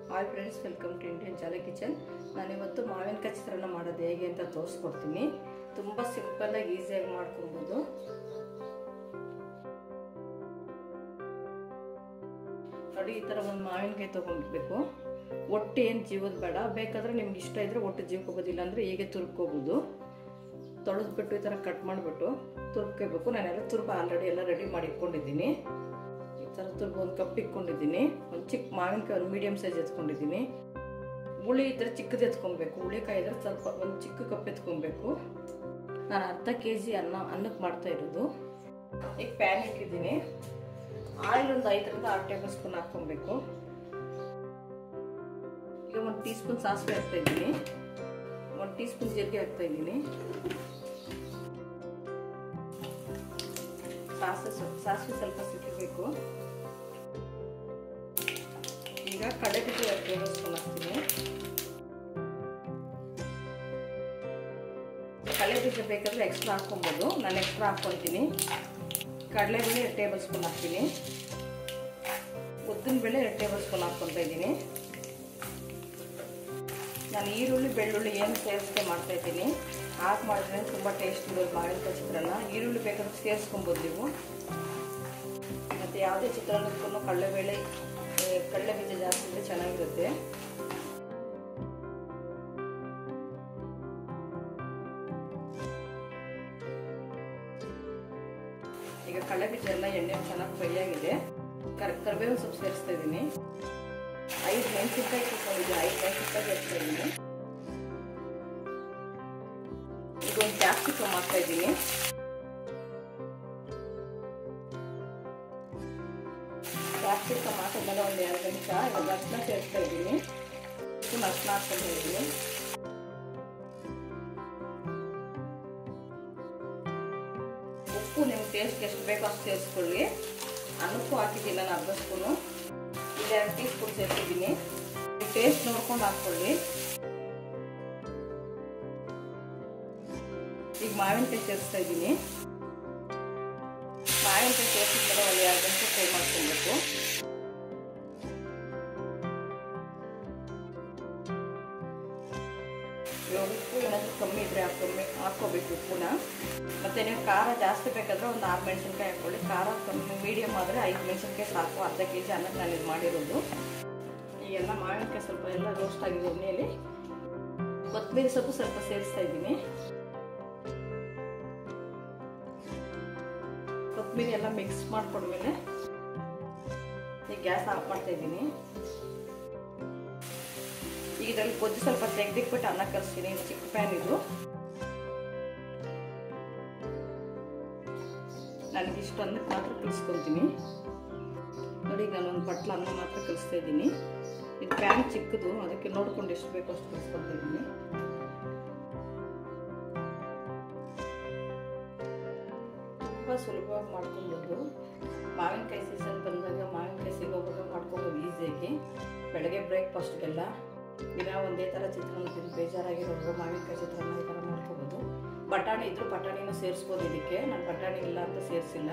hi friends welcome to Indian ಚಾಲೆ kitchen ನಾನಿವತ್ತು ಮಾವಿನಕಾಯಿ ಚಿತ್ರಾನ್ನ ಮಾಡೋದು ಹೇಗೆ ಅಂತ ತೋರಿಸ್ಕೊಡ್ತೀನಿ ತುಂಬ ಸಿಂಪಲ್ಲಾಗಿ ಈಸಿಯಾಗಿ ಮಾಡ್ಕೊಬೋದು ನೋಡಿ ಈ ಥರ ಒಂದು ಮಾವಿನಕಾಯಿ ತೊಗೊಂಡ್ಬೇಕು ಒಟ್ಟು ಏನು ಜೀವದ ಬೇಡ ಬೇಕಾದರೆ ನಿಮ್ಗೆ ಇಷ್ಟ ಇದ್ದರೆ ಒಟ್ಟು ಜೀವ್ಕೋಬೋದಿಲ್ಲ ಅಂದರೆ ಹೀಗೆ ತುರ್ಕೋಬೋದು ತೊಳೆದ್ಬಿಟ್ಟು ಈ ಥರ ಕಟ್ ಮಾಡಿಬಿಟ್ಟು ತುರ್ಕೋಬೇಕು ನಾನೆಲ್ಲ ತುರ್ಬ ಆಲ್ರೆಡಿ ಎಲ್ಲ ರೆಡಿ ಮಾಡಿ ಇಟ್ಕೊಂಡಿದ್ದೀನಿ ಈ ಥರ ತುರ್ಬ ಒಂದು ಕಪ್ ಇಟ್ಕೊಂಡಿದ್ದೀನಿ ಒಂದು ಚಿಕ್ಕ ಮಾವಿನಕಾಯಿ ಒಂದು ಮೀಡಿಯಮ್ ಸೈಜ್ ಎತ್ಕೊಂಡಿದ್ದೀನಿ ಹುಳಿ ಇದ್ರೆ ಚಿಕ್ಕದು ಎತ್ಕೊಬೇಕು ಹುಳಿಕಾಯಿ ಇದ್ರೆ ಸ್ವಲ್ಪ ಒಂದು ಚಿಕ್ಕ ಕಪ್ ಎತ್ಕೊಬೇಕು ನಾನು ಅರ್ಧ ಕೆ ಜಿ ಅನ್ನ ಅನ್ನಕ್ಕೆ ಮಾಡ್ತಾ ಇರೋದು ಈಗ ಪ್ಯಾನ್ ಇಟ್ಟಿದ್ದೀನಿ ಆಯಿಲ್ ಒಂದು ಐದರಿಂದ ಆರು ಟೇಬಲ್ ಸ್ಪೂನ್ ಹಾಕ್ಕೊಬೇಕು ಈಗ ಒಂದು ಟೀ ಸ್ಪೂನ್ ಸಾಸಿವೆ ಹಾಕ್ತಾ ಇದ್ದೀನಿ ಒಂದು ಟೀ ಸ್ಪೂನ್ ಜೀರಿಗೆ ಹಾಕ್ತಾ ಇದ್ದೀನಿ ಸಾಸಿವೆ ಸಾಸಿವೆ ಸ್ವಲ್ಪ ಸಿಕ್ಕಬೇಕು ಈಗ ಕಡಲೆ ಬೀಜ ಎರಡು ಟೇಬಲ್ ಸ್ಪೂನ್ ಹಾಕ್ತೀನಿ ಕಡಲೆ ಬೀಜ ಬೇಕಾದ್ರೆ ಎಕ್ಸ್ಟ್ರಾ ಹಾಕ್ಕೊಬೋದು ನಾನು ಎಕ್ಸ್ಟ್ರಾ ಹಾಕ್ಕೊತೀನಿ ಕಡಲೆಬೇಳೆ ಎರಡು ಟೇಬಲ್ ಸ್ಪೂನ್ ಹಾಕ್ತೀನಿ ಉದ್ದಿನ ಬೇಳೆ ಎರಡು ಟೇಬಲ್ ಸ್ಪೂನ್ ಹಾಕ್ಕೊತಾ ಇದ್ದೀನಿ ನಾನು ಈರುಳ್ಳಿ ಬೆಳ್ಳುಳ್ಳಿ ಏನು ಸೇರಿಸ್ಕೆ ಮಾಡ್ತಾ ಇದ್ದೀನಿ ಹಾಕಿ ಮಾಡಿದ್ರೆ ತುಂಬ ಟೇಸ್ಟ್ ಇರೋದು ಮಾವಿನಕಾಯಿ ಚಿತ್ರಾನ್ನ ಈರುಳ್ಳಿ ಬೇಕಾದ್ರೆ ಸೇರಿಸ್ಕೊಬೋದು ನೀವು ಮತ್ತು ಯಾವುದೇ ಚಿತ್ರಾನ್ನಕ್ಕೂ ಕಡಲೆಬೇಳೆ ಕಡಲೆ ಬೀಜ ಜಾಸ್ತಿ ಇದ್ದರೆ ಚೆನ್ನಾಗಿರುತ್ತೆ ಈಗ ಕಡಲೆ ಬೀಜ ಎಲ್ಲ ಎಣ್ಣೆ ಚೆನ್ನಾಗಿ ಫ್ರೈ ಆಗಿದೆ ಕರ್ ಕರಿಬೇವು ಸೊಪ್ಪು ಸೇರಿಸ್ತಾ ಇದ್ದೀನಿ ಐದು ಮೆಣಸಿನ್ಕಾಯಿ ಕುತ್ಕೊಂಡಿದ್ದೀನಿ ಐದು ಮೆಣಸಿನ್ಕಾಯಿ ಸೇರಿಸ್ತಾ ಇದ್ದೀನಿ ಈಗ ಒಂದು ಕ್ಯಾಪ್ಸಿಕಮ್ ಹಾಕ್ತಾ ಇದ್ದೀನಿ ಕ್ಯಾಪ್ಸಿಕಮ್ ಹಾಕಿದ್ಮೇಲೆ ಒಂದು ಎರಡು ನಿಮಿಷ ಇವಾಗ ಅರ್ಶನ ಸೇರಿಸ್ತಾ ಇದ್ದೀನಿ ಸ್ಪೂನ್ ಅರ್ಶನ ಹಾಕ್ತಾ ಇದ್ದೀನಿ ಉಪ್ಪು ನಿಮ್ಗೆ ಟೇಸ್ಟ್ ಎಷ್ಟು ಬೇಕೋ ಅಷ್ಟು ಸೇರಿಸ್ಕೊಳ್ಳಿ ಅನ್ನಕ್ಕೂ ಹಾಕಿದ್ದೀನಿ ನಾನು ಅರ್ಧ ಸ್ಪೂನು ಇಲ್ಲಿ ಎರಡು ಟೀ ಸ್ಪೂನ್ ಸೇರಿಸಿದ್ದೀನಿ ಟೇಸ್ಟ್ ನೋಡ್ಕೊಂಡು ಹಾಕ್ಕೊಳ್ಳಿ ಈಗ ಮಾವಿನಕಾಯಿ ಸೇರಿಸ್ತಾ ಇದ್ದೀನಿ ಮಾವಿನಕಾಯಿ ಸೇರಿಸಿದ್ಮೇಲೆ ಒಂದು ಎರಡು ನಿಮಿಷ ಫ್ರೈ ಮಾಡ್ಕೊಳ್ಬೇಕು ಇವಾಗ ಉಪ್ಪು ಏನಾದರೂ ಕಮ್ಮಿ ಇದ್ರೆ ಹಾಕೊಮ್ಮೆ ಹಾಕ್ಕೋಬೇಕು ಉಪ್ಪುನ ಮತ್ತು ನೀವು ಖಾರ ಜಾಸ್ತಿ ಬೇಕಾದರೆ ಒಂದು ಆರು ಮೆಣಸಿನ್ಕಾಯಿ ಹಾಕ್ಕೊಳ್ಳಿ ಖಾರ ಕಮ್ಮಿ ಮೀಡಿಯಮ್ ಆದರೆ ಐದು ಮೆಣಸಿನ್ಕಾಯಿ ಸಾಕು ಅರ್ಧ ಕೆ ಜಿ ಅನ್ನಕ್ಕೆ ನಾನು ಇದು ಮಾಡಿರೋದು ಈಗೆಲ್ಲ ಮಾವಿನಕಾಯಿ ಸ್ವಲ್ಪ ಎಲ್ಲ ರೋಸ್ಟ್ ಆಗಿದೆ ಎಣ್ಣೆಯಲ್ಲಿ ಕೊತ್ತಂಬರಿ ಸೊಪ್ಪು ಸ್ವಲ್ಪ ಸೇರಿಸ್ತಾ ಇದ್ದೀನಿ ಕೊತ್ತಂಬರಿ ಎಲ್ಲ ಮಿಕ್ಸ್ ಮಾಡ್ಕೊಂಡ್ಮೇಲೆ ಈಗ ಗ್ಯಾಸ್ ಆಫ್ ಮಾಡ್ತಾ ಇದ್ದೀನಿ ಈಗ ಇದರಲ್ಲಿ ಕೊದ್ದು ಸ್ವಲ್ಪ ತೆಗೆದಿಕ್ಬಿಟ್ಟು ಅನ್ನ ಕಲಿಸ್ತೀನಿ ಇದು ಚಿಕ್ಕ ಪ್ಯಾನ್ ಇದು ನನಗೆ ಇಷ್ಟು ಅನ್ನಕ್ಕೆ ಮಾತ್ರ ಕಲಿಸ್ಕೊತೀನಿ ನೋಡಿ ಈಗ ನಾನೊಂದು ಬಟ್ಲ ಅನ್ನ ಮಾತ್ರ ಕಲಿಸ್ತಾ ಇದ್ದೀನಿ ಇದು ಪ್ಯಾನ್ ಚಿಕ್ಕದು ಅದಕ್ಕೆ ನೋಡ್ಕೊಂಡು ಎಷ್ಟು ಬೇಕೋ ಅಷ್ಟು ಕಲಿಸ್ಕೊತಾ ಇದ್ದೀನಿ ತುಂಬ ಸುಲಭವಾಗಿ ಮಾಡ್ಕೊಬೋದು ಮಾವಿನಕಾಯಿ ಸೀಸನ್ ಬಂದಾಗ ಮಾವಿನಕಾಯಿ ಸಿಗೋವಾಗ ಮಾಡ್ಕೊಬೋದು ಈಸಿಯಾಗಿ ಬೆಳಗ್ಗೆ ಬ್ರೇಕ್ಫಾಸ್ಟ್ಗೆಲ್ಲ ದಿನ ಒಂದೇ ಥರ ಚಿತ್ರಾನ್ನ ತಿಂದು ಬೇಜಾರಾಗಿರೋರು ಮಾವಿನಕಾಯಿ ಚಿತ್ರಾನ್ನ ಈ ಥರ ಮಾಡ್ಕೋಬೋದು ಬಟಾಣಿ ಇದ್ರೂ ಬಟಾಣಿನೂ ಸೇರಿಸ್ಬೋದು ಇದಕ್ಕೆ ನಾನು ಬಟಾಣಿ ಇಲ್ಲ ಅಂತ ಸೇರಿಸಿಲ್ಲ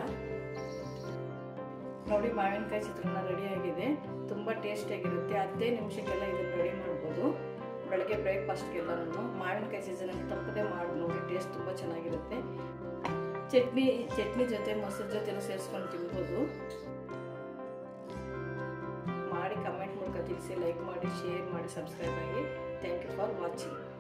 ನೋಡಿ ಮಾವಿನಕಾಯಿ ಚಿತ್ರಾನ್ನ ರೆಡಿಯಾಗಿದೆ ತುಂಬ ಟೇಸ್ಟಿಯಾಗಿರುತ್ತೆ ಹತ್ತೇ ನಿಮಿಷಕ್ಕೆಲ್ಲ ಇದನ್ನು ರೆಡಿ ಮಾಡ್ಬೋದು ಬೆಳಗ್ಗೆ ಬ್ರೇಕ್ಫಾಸ್ಟ್ಗೆಲ್ಲರೂ ಮಾವಿನಕಾಯಿ ಸೀಸನಲ್ಲಿ ತಪ್ಪದೆ ಮಾಡಿ ನೋಡಿ ಟೇಸ್ಟ್ ತುಂಬ ಚೆನ್ನಾಗಿರುತ್ತೆ ಚಟ್ನಿ ಚಟ್ನಿ ಜೊತೆ ಮೊಸರು ಜೊತೆನೂ ಸೇರಿಸ್ಕೊಂಡು ತಿನ್ಬೋದು ಮಾಡಿ ಕಮೆಂಟ್ ಮೂಲಕ ತಿಳಿಸಿ ಲೈಕ್ ಮಾಡಿ ಶೇರ್ ಮಾಡಿ ಸಬ್ಸ್ಕ್ರೈಬ್ ಆಗಿ ಥ್ಯಾಂಕ್ ಯು ಫಾರ್ ವಾಚಿಂಗ್